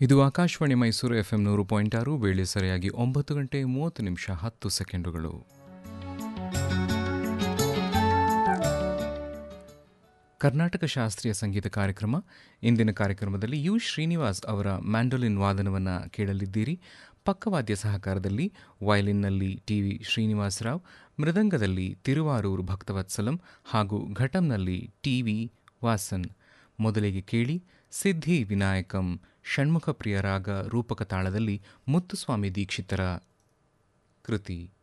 ಇದು Akashvani Mysuru F M ನೂರು point ಆರು ವೇಳೆ ಸರಿಯಾಗಿ ಒಂಬತ್ತು ಗಂಟೆ ಮೂವತ್ತು ನಿಮಿಷ ಹತ್ತು ಸೆಕೆಂಡುಗಳು ಕರ್ನಾಟಕ ಶಾಸ್ತ್ರೀಯ ಸಂಗೀತ ಕಾರ್ಯಕ್ರಮ ಇಂದಿನ ಕಾರ್ಯಕ್ರಮದಲ್ಲಿ ಯು ಶ್ರೀನಿವಾಸ್ ಅವರ ಮ್ಯಾಂಡೋಲಿನ್ ವಾದನವನ್ನು ಕೇಳಲಿದ್ದೀರಿ ಪಕ್ಕವಾದ್ಯ ಸಹಕಾರದಲ್ಲಿ ವಯಲಿನ್ನಲ್ಲಿ ಟಿ ವಿ ಶ್ರೀನಿವಾಸರಾವ್ ಮೃದಂಗದಲ್ಲಿ ತಿರುವಾರೂರು ಭಕ್ತವತ್ಸಲಂ ಹಾಗೂ ಘಟಂನಲ್ಲಿ ಟಿ ವಿ ವಾಸನ್ ಮೊದಲಿಗೆ ಕೇಳಿ ಸಿದ್ಧಿ ವಿನಾಯಕಂ ಷಣ್ಮುಖ ಪ್ರಿಯರಾಗ ರೂಪಕ ತಾಳದಲ್ಲಿ ಮುತ್ತುಸ್ವಾಮಿ ದೀಕ್ಷಿತರ ಕೃತಿ